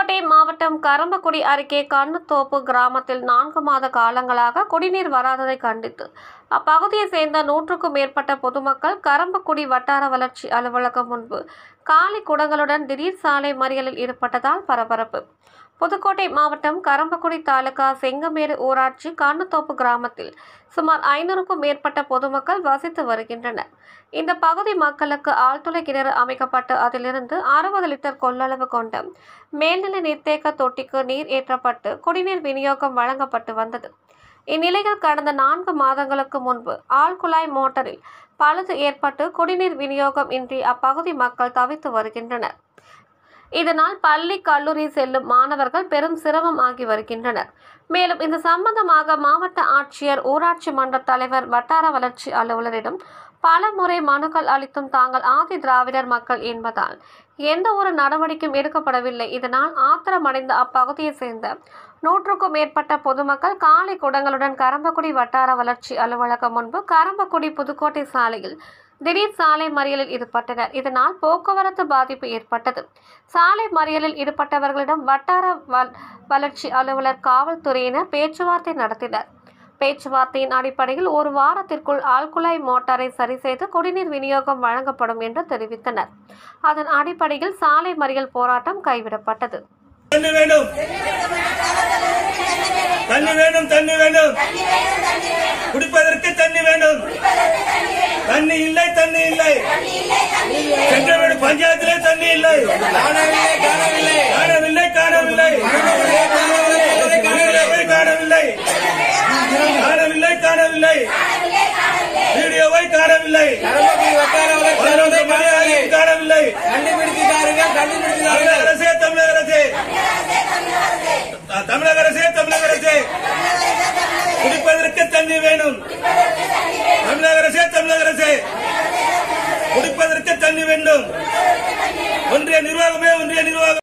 புதுக்கோட்டை மாவட்டம் கரம்பக்குடி அருகே கண்ணுத்தோப்பு கிராமத்தில் நான்கு மாத காலங்களாக குடிநீர் வராததை கண்டித்து அப்பகுதியை சேர்ந்த நூற்றுக்கும் மேற்பட்ட பொதுமக்கள் கரம்பக்குடி வட்டார வளர்ச்சி அலுவலகம் முன்பு காலி குடங்களுடன் திடீர் சாலை மறியலில் ஈடுபட்டதால் பரபரப்பு புதுக்கோட்டை மாவட்டம் கரம்பக்குடி தாலுகா செங்கமேடு ஊராட்சி காணுத்தோப்பு கிராமத்தில் சுமார் ஐநூறுக்கும் மேற்பட்ட பொதுமக்கள் வசித்து வருகின்றனர் இந்த பகுதி மக்களுக்கு ஆழ்துளை கிணறு அமைக்கப்பட்டு அதிலிருந்து அறுபது லிட்டர் கொள்ளளவு கொண்ட மேல்நிலை நீர்த்தேக்க தொட்டிக்கு நீர் ஏற்றப்பட்டு குடிநீர் விநியோகம் வழங்கப்பட்டு வந்தது இந்நிலையில் கடந்த நான்கு மாதங்களுக்கு முன்பு ஆழ்குழாய் மோட்டரில் பழுது ஏற்பட்டு குடிநீர் விநியோகம் இன்றி அப்பகுதி மக்கள் தவித்து வருகின்றனர் இதனால் பள்ளி கல்லூரி செல்லும் மாணவர்கள் பெரும் சிரமம் ஆகி வருகின்றனர் மேலும் இது சம்பந்தமாக மாவட்ட ஆட்சியர் ஊராட்சி மன்ற தலைவர் வட்டார வளர்ச்சி அலுவலரிடம் பல முறை மனுக்கள் அளித்தும் தாங்கள் ஆதி திராவிடர் மக்கள் என்பதால் எந்த ஒரு நடவடிக்கையும் எடுக்கப்படவில்லை இதனால் ஆத்திரமடைந்த அப்பகுதியை சேர்ந்த நூற்றுக்கும் மேற்பட்ட பொதுமக்கள் காலை குடங்களுடன் கரம்பக்குடி வட்டார வளர்ச்சி அலுவலகம் முன்பு கரம்பக்குடி புதுக்கோட்டை சாலையில் திடீர் சாலை மறியலில் ஈடுபட்டனர் இதனால் போக்குவரத்து பாதிப்பு ஏற்பட்டது சாலை மறியலில் ஈடுபட்டவர்களிடம் வட்டார வ- வளர்ச்சி அலுவலர் காவல்துறையினர் பேச்சுவார்த்தை நடத்தினர் பேச்சுவார்த்தையின் அடிப்படையில் ஒரு வாரத்திற்குள் ஆழ்குழாய் மோட்டாரை சரி செய்து குடிநீர் விநியோகம் வழங்கப்படும் என்று தெரிவித்தனர் அதன் அடிப்படையில் சாலை மறியல் போராட்டம் கைவிடப்பட்டது தண்ணி வேண்டும் தண்ணி வேண்டும் தண்ணி வேண்டும் குடிப்பதற்கு தண்ணி வேண்டும் தண்ணி இல்லை தண்ணி இல்லை செங்கமேடு பஞ்சாயத்திலே தண்ணி இல்லை காணவில்லை காணவில்லை வீடியோவை காணவில்லை காணவில்லை காணவில்லை வீடியோவை காணவில்லை பதினொன்று மணி ஆகியும் காணவில்லை தமிழக அரசே தமிழக அரசே தமிழக அரசே தமிழக அரசே குடிப்பதற்கு தண்ணி வேணும் தமிழக அரசே தமிழக அரசே குடிப்பதற்கு தண்ணி வேண்டும் ஒன்றிய நிர்வாகமே ஒன்றிய நிர்வாகம்